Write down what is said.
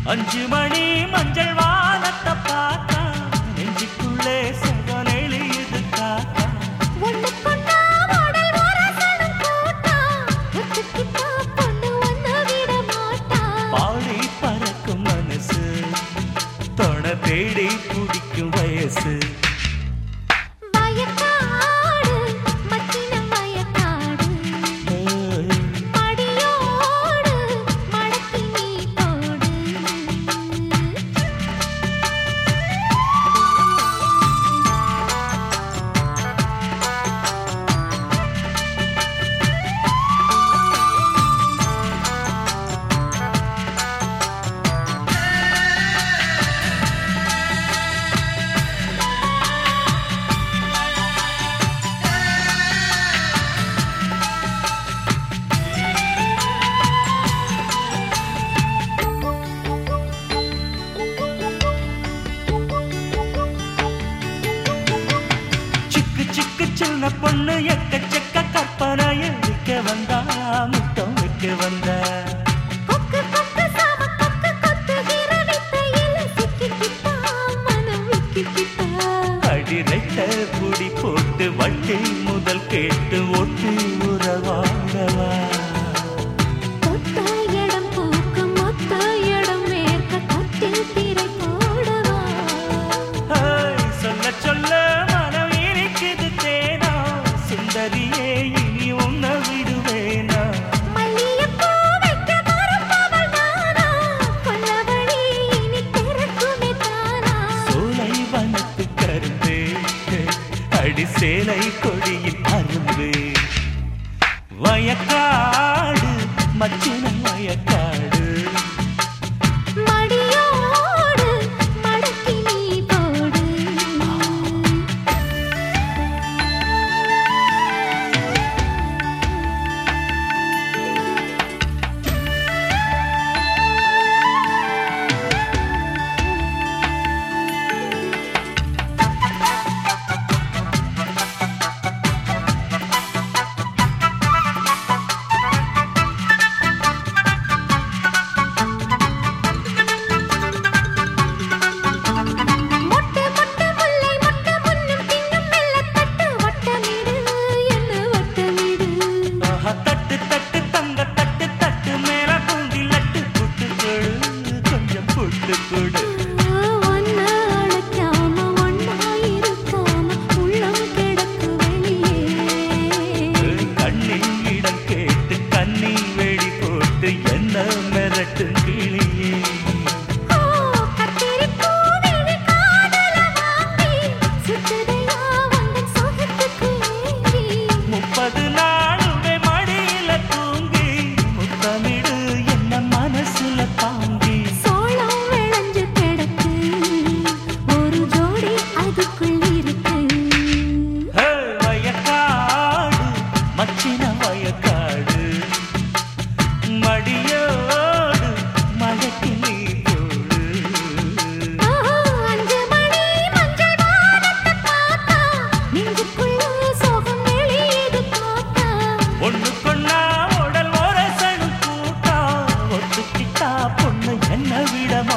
அஞ்சு மணி மஞ்சள் வானத்தை பார்த்தா நெஞ்சுக்குள்ளே சுகம் எழுது காத்தா ஒண்ணுக்கொண்ணா உடல் உரசணும் கூட்டா. ஒத்துக்கிட்டா பொண்ணு ஒண்ணு விட மாட்டா. பாடி பறக்கும் மனசு தொண தேடி பிடிக்கும் வயசு வயக்காடு, மச்சினம் வயக்காடு. ஏய், மடியோடு மடக்கி நீ போடு. சிக்கு சிக்கு சின்ன பொண்ணு எக்கச்சக்க கற்பனைய விற்க வந்தா முத்தம் வைக்க வந்தா கொக்கு கொக்கு சாம கொக்கு கொத்துகிற வித்தையில சிக்கிக்கிட்டா, மனம் விக்கிக்கிட்டா. அடிரைட்ட புடி போட்டு வட்டி முதல் கேட்டு ஒட்டி உறவாடவா தொட்ட இடம் பூக்க, மொத்த இடம் வேர்க்க, கட்டில் திரை போடவா ஹேய், சொல்ல சொல்ல மனம் இனிக்குது தேனா சுந்தரியே இனி உன்னை விடுவேனா மல்லிகைப்பூ வைக்க மறப்பவள் நானா? கொல்லவழி இனி திறக்குமே தானா? சோலை வனத்து கரும்பே அடி சேலை கொடியின் அரும்பு வயக்காடு மச்சினம் வயக்காடு மடியோடு மடக்கி நீ போடு. மொட்டை மொட்டை முல்லை மொட்டை முன்னும் பின்னும் மெல்லத் தட்டு வட்டமிடு, என்ன வட்டமிடு. ஆஹா, தட்டு தட்டு தங்க தட்டு தட்டு மேல பூந்தி லட்டு புட்டு கொடு கொஞ்சம் புட்டு கொடு ஒன்ன அழைக்காம ஒன்னா இருக்காம உள்ளம் கிடக்கு வெளியே கண்ணின் இடம் கேட்டு கண்ணி வெடி போட்டு என்ன மிரட்டு கிளியே ஓ கத்திரிப்பூ விழி காதல வாங்கி சுத்துதையா வந்தன் சோகத்துக்கு ஏறி முப்பது நாளுமே மடியில தூங்கி முத்தமிடு என்ன மனசுல தாங்கி சோளம் விளைஞ்சு கிடக்கு ஒரு ஜோடி அதுக்குள் இருக்கு ஹே, வயக்காடு மச்சின வயக்காடு மடியோடு மழைக்கு நீ போடு ஆஹா, அஞ்சு மணி மஞ்சள் வானத்தை பார்த்தா நெஞ்சுக்குள்ள சோகம் வெளியேது காத்தா ஒண்ணு கொண்டா உடல் ஒரசனு கூட்டா ஒத்துக்கிட்டா பொண்ணு என்ன விட